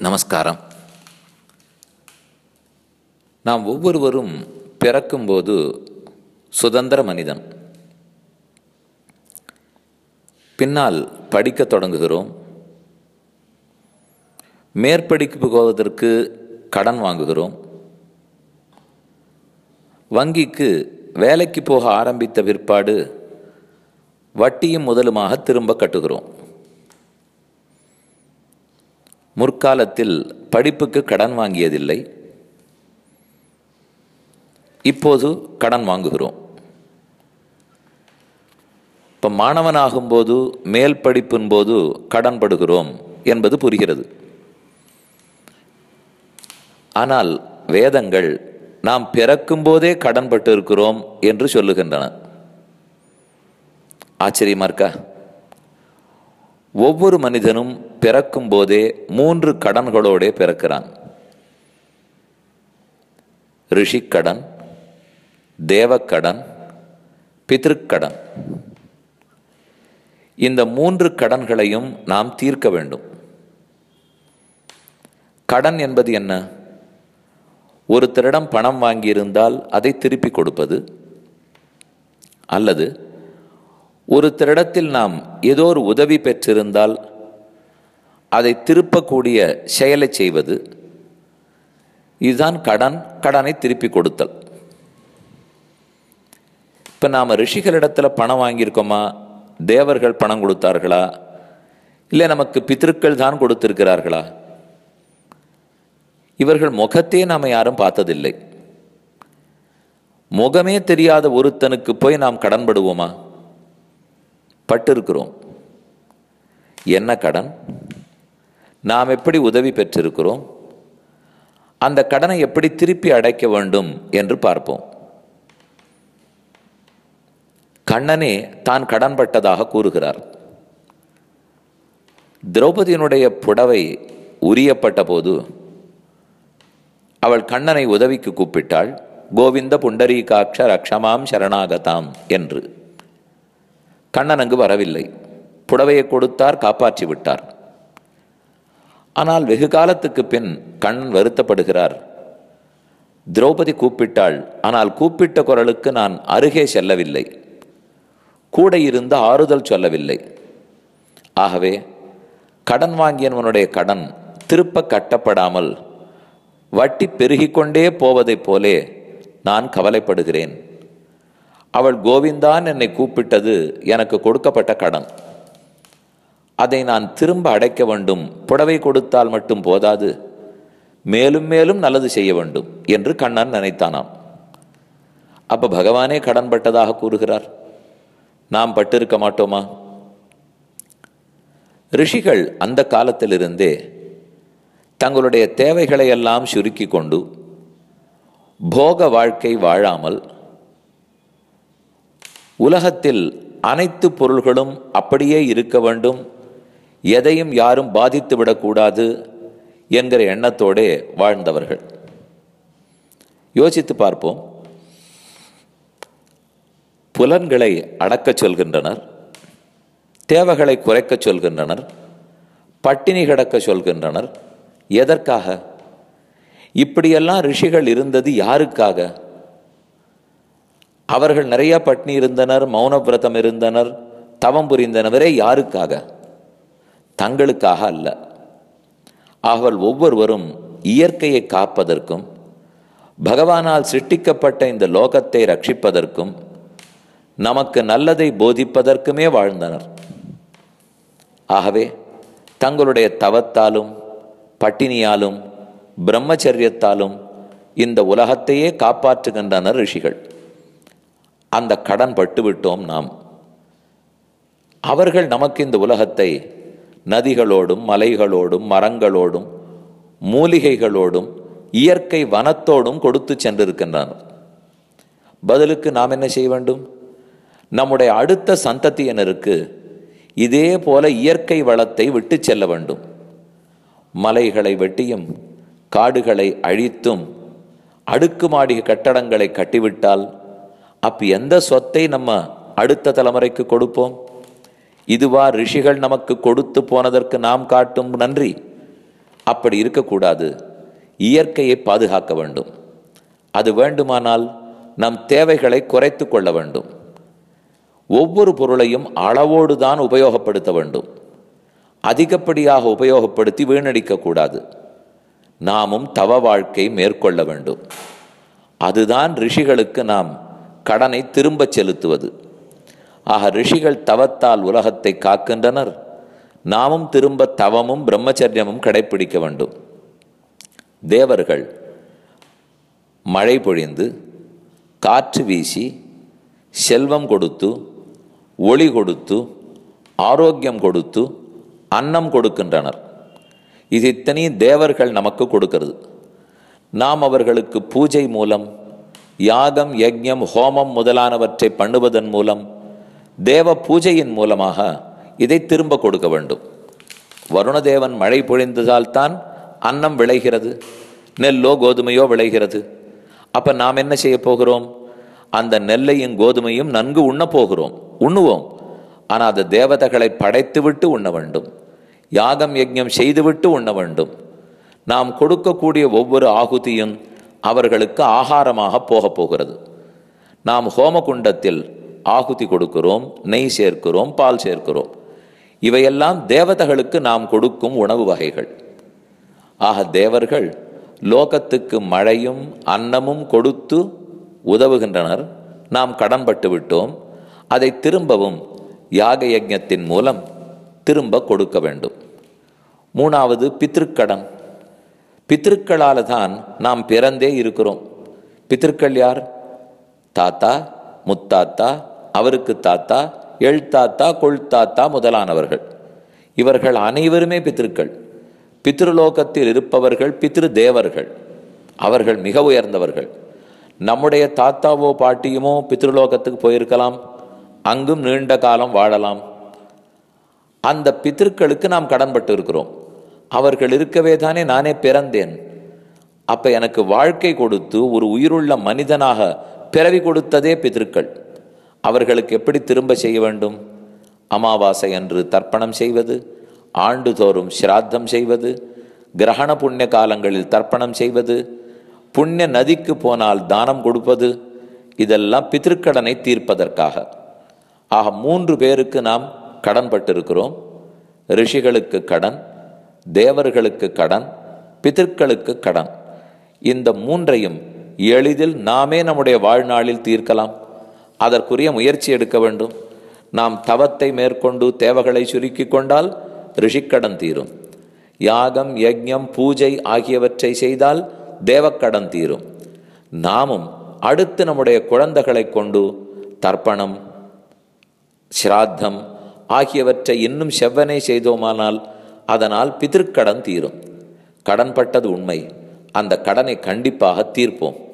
நமஸ்காரம் நாம் ஒவ்வொருவரும் பிறக்கும்போது சுதந்திர மனிதன் பின்னால் படிக்கத் தொடங்குகிறோம் மேற்படிப்பு போவதற்கு கடன் வாங்குகிறோம் வங்கிக்கு வேலைக்கு போக ஆரம்பித்த பிற்பாடு வட்டியும் முதலுமாக திரும்ப கட்டுகிறோம் முற்காலத்தில் படிப்புக்கு கடன் வாங்கியதில்லை இப்போது கடன் வாங்குகிறோம் இப்போ மாணவனாகும்போது மேல் படிப்பின் போது கடன் படுகிறோம் என்பது புரிகிறது ஆனால் வேதங்கள் நாம் பிறக்கும் போதே கடன் பட்டு இருக்கிறோம் என்று சொல்லுகின்றன ஆச்சரியமா இருக்கா ஒவ்வொரு மனிதனும் பிறக்கும் போதே மூன்று கடன்களோட பிறக்கிறான் ரிஷிக்கடன் தேவக்கடன் பிதிருக்கடன் இந்த மூன்று கடன்களையும் நாம் தீர்க்க வேண்டும் கடன் என்பது என்ன ஒருத்தரிடம் பணம் வாங்கியிருந்தால் அதை திருப்பி கொடுப்பது அல்லது ஒருத்தரிடத்தில் நாம் ஏதோ ஒரு உதவி பெற்றிருந்தால் அதை திருப்பக்கூடிய செயலை செய்வது இதுதான் கடன் கடனை திருப்பி கொடுத்தல் இப்போ நாம் ரிஷிகளிடத்தில் பணம் வாங்கியிருக்கோமா தேவர்கள் பணம் கொடுத்தார்களா இல்லை நமக்கு பித்திருக்கள் தான் கொடுத்திருக்கிறார்களா இவர்கள் முகத்தையே நாம் யாரும் பார்த்ததில்லை முகமே தெரியாத ஒருத்தனுக்கு போய் நாம் கடன்படுவோமா பட்டிருக்கிறோம் என்ன கடன் நாம் எப்படி உதவி பெற்றிருக்கிறோம் அந்த கடனை எப்படி திருப்பி அடைக்க வேண்டும் என்று பார்ப்போம் கண்ணனே தான் கடன்பட்டதாக கூறுகிறார் திரௌபதியினுடைய புடவை உரியப்பட்ட போது அவள் கண்ணனை உதவிக்கு கூப்பிட்டாள் கோவிந்த புண்டரீகாட்ச ரக்ஷமாம் சரணாகதாம் என்று கண்ணன் அங்கு வரவில்லை புடவையை கொடுத்தார் காப்பாற்றி விட்டார் ஆனால் வெகு காலத்துக்கு பின் கண்ணன் வருத்தப்படுகிறார் திரௌபதி கூப்பிட்டாள் ஆனால் கூப்பிட்ட குரலுக்கு நான் அருகே செல்லவில்லை கூட இருந்து ஆறுதல் சொல்லவில்லை ஆகவே கடன் வாங்கியவனுடைய கடன் திருப்ப கட்டப்படாமல் வட்டி பெருகிக்கொண்டே போவதைப் போலே நான் கவலைப்படுகிறேன் அவள் கோவிந்தான் என்னை கூப்பிட்டது எனக்கு கொடுக்கப்பட்ட கடன் அதை நான் திரும்ப அடைக்க வேண்டும் புடவை கொடுத்தால் மட்டும் போதாது மேலும் மேலும் நல்லது செய்ய வேண்டும் என்று கண்ணன் நினைத்தானாம் அப்ப பகவானே கடன் பட்டதாக கூறுகிறார் நாம் பட்டிருக்க மாட்டோமா ரிஷிகள் அந்த காலத்திலிருந்தே தங்களுடைய தேவைகளை எல்லாம் சுருக்கி கொண்டு போக வாழ்க்கை வாழாமல் உலகத்தில் அனைத்து பொருள்களும் அப்படியே இருக்க வேண்டும் எதையும் யாரும் பாதித்து விடக்கூடாது என்கிற எண்ணத்தோடே வாழ்ந்தவர்கள் யோசித்து பார்ப்போம் புலன்களை அடக்கச் சொல்கின்றனர் தேவைகளை குறைக்கச் சொல்கின்றனர் பட்டினி கிடக்க சொல்கின்றனர் எதற்காக இப்படியெல்லாம் ரிஷிகள் இருந்தது யாருக்காக அவர்கள் நிறைய பட்னி இருந்தனர் மௌன விரதம் இருந்தனர் தவம் புரிந்தனவரே யாருக்காக தங்களுக்காக அல்ல அவள் ஒவ்வொருவரும் இயற்கையை காப்பதற்கும் பகவானால் சிருஷ்டிக்கப்பட்ட இந்த லோகத்தை ரட்சிப்பதற்கும் நமக்கு நல்லதை போதிப்பதற்குமே வாழ்ந்தனர் ஆகவே தங்களுடைய தவத்தாலும் பட்டினியாலும் பிரம்மச்சரியத்தாலும் இந்த உலகத்தையே காப்பாற்றுகின்றனர் ரிஷிகள் அந்த கடன் பட்டுவிட்டோம் நாம் அவர்கள் நமக்கு இந்த உலகத்தை நதிகளோடும் மலைகளோடும் மரங்களோடும் மூலிகைகளோடும் இயற்கை வனத்தோடும் கொடுத்து சென்றிருக்கின்றனர் பதிலுக்கு நாம் என்ன செய்ய வேண்டும் நம்முடைய அடுத்த சந்ததியினருக்கு இதே போல இயற்கை வளத்தை விட்டு செல்ல வேண்டும் மலைகளை வெட்டியும் காடுகளை அழித்தும் அடுக்குமாடி கட்டடங்களை கட்டிவிட்டால் அப்ப எந்த சொத்தை நம்ம அடுத்த தலைமுறைக்கு கொடுப்போம் இதுவா ரிஷிகள் நமக்கு கொடுத்து போனதற்கு நாம் காட்டும் நன்றி அப்படி இருக்கக்கூடாது இயற்கையை பாதுகாக்க வேண்டும் அது வேண்டுமானால் நம் தேவைகளை குறைத்து கொள்ள வேண்டும் ஒவ்வொரு பொருளையும் அளவோடு தான் உபயோகப்படுத்த வேண்டும் அதிகப்படியாக உபயோகப்படுத்தி வீணடிக்க கூடாது நாமும் தவ வாழ்க்கை மேற்கொள்ள வேண்டும் அதுதான் ரிஷிகளுக்கு நாம் கடனை திரும்பச் செலுத்துவது ஆக ரிஷிகள் தவத்தால் உலகத்தை காக்கின்றனர் நாமும் திரும்ப தவமும் பிரம்மச்சரியமும் கடைபிடிக்க வேண்டும் தேவர்கள் மழை பொழிந்து காற்று வீசி செல்வம் கொடுத்து ஒளி கொடுத்து ஆரோக்கியம் கொடுத்து அன்னம் கொடுக்கின்றனர் இது இத்தனையும் தேவர்கள் நமக்கு கொடுக்கிறது நாம் அவர்களுக்கு பூஜை மூலம் யாகம் யஜ்ஞம் ஹோமம் முதலானவற்றை பண்ணுவதன் மூலம் தேவ பூஜையின் மூலமாக இதை திரும்ப கொடுக்க வேண்டும் வருணதேவன் மழை பொழிந்ததால் தான் அன்னம் விளைகிறது நெல்லோ கோதுமையோ விளைகிறது அப்ப நாம் என்ன செய்ய போகிறோம் அந்த நெல்லையும் கோதுமையும் நன்கு உண்ண போகிறோம் உண்ணுவோம் ஆனால் அந்த தேவதைகளை படைத்துவிட்டு உண்ண வேண்டும் யாகம் யஜ்ஞம் செய்துவிட்டு உண்ண வேண்டும் நாம் கொடுக்கக்கூடிய ஒவ்வொரு ஆகுதியும் அவர்களுக்கு ஆகாரமாக போகப் போகிறது நாம் ஹோமகுண்டத்தில் ஆகுதி கொடுக்கிறோம் நெய் சேர்க்கிறோம் பால் சேர்க்கிறோம் இவையெல்லாம் தேவதைகளுக்கு நாம் கொடுக்கும் உணவு வகைகள் ஆக தேவர்கள் லோகத்துக்கு மழையும் அன்னமும் கொடுத்து உதவுகின்றனர் நாம் கடன்பட்டு விட்டோம் அதை திரும்பவும் யாக யஜ்ஞத்தின் மூலம் திரும்ப கொடுக்க வேண்டும் மூணாவது பித்ருக்கடன் பித்திருக்களால் தான் நாம் பிறந்தே இருக்கிறோம் பித்திருக்கள் யார் தாத்தா முத்தாத்தா அவருக்கு தாத்தா எழுத்தாத்தா கொள்தாத்தா முதலானவர்கள் இவர்கள் அனைவருமே பித்திருக்கள் பித்ருலோகத்தில் இருப்பவர்கள் பித்ரு தேவர்கள் அவர்கள் மிக உயர்ந்தவர்கள் நம்முடைய தாத்தாவோ பாட்டியுமோ பித்ருலோகத்துக்கு போயிருக்கலாம் அங்கும் நீண்ட காலம் வாழலாம் அந்த பித்திருக்களுக்கு நாம் கடன்பட்டு இருக்கிறோம் அவர்கள் இருக்கவே தானே நானே பிறந்தேன் அப்ப எனக்கு வாழ்க்கை கொடுத்து ஒரு உயிருள்ள மனிதனாக பிறவி கொடுத்ததே பித்திருக்கள் அவர்களுக்கு எப்படி திரும்ப செய்ய வேண்டும் அமாவாசை அன்று தர்ப்பணம் செய்வது ஆண்டுதோறும் சிராத்தம் செய்வது கிரகண புண்ணிய காலங்களில் தர்ப்பணம் செய்வது புண்ணிய நதிக்கு போனால் தானம் கொடுப்பது இதெல்லாம் பித்திருக்கடனை தீர்ப்பதற்காக ஆக மூன்று பேருக்கு நாம் கடன்பட்டிருக்கிறோம் ரிஷிகளுக்கு கடன் தேவர்களுக்கு கடன் பிதர்களுக்கு கடன் இந்த மூன்றையும் எளிதில் நாமே நம்முடைய வாழ்நாளில் தீர்க்கலாம் அதற்குரிய முயற்சி எடுக்க வேண்டும் நாம் தவத்தை மேற்கொண்டு தேவைகளை சுருக்கி கொண்டால் ரிஷிக்கடன் தீரும் யாகம் யஜ்ஞம் பூஜை ஆகியவற்றை செய்தால் தேவக்கடன் தீரும் நாமும் அடுத்து நம்முடைய குழந்தைகளை கொண்டு தர்ப்பணம் சிராத்தம் ஆகியவற்றை இன்னும் செவ்வனை செய்தோமானால் அதனால் பிதிர்க்கடன் தீரும் கடன்பட்டது உண்மை அந்த கடனை கண்டிப்பாக தீர்ப்போம்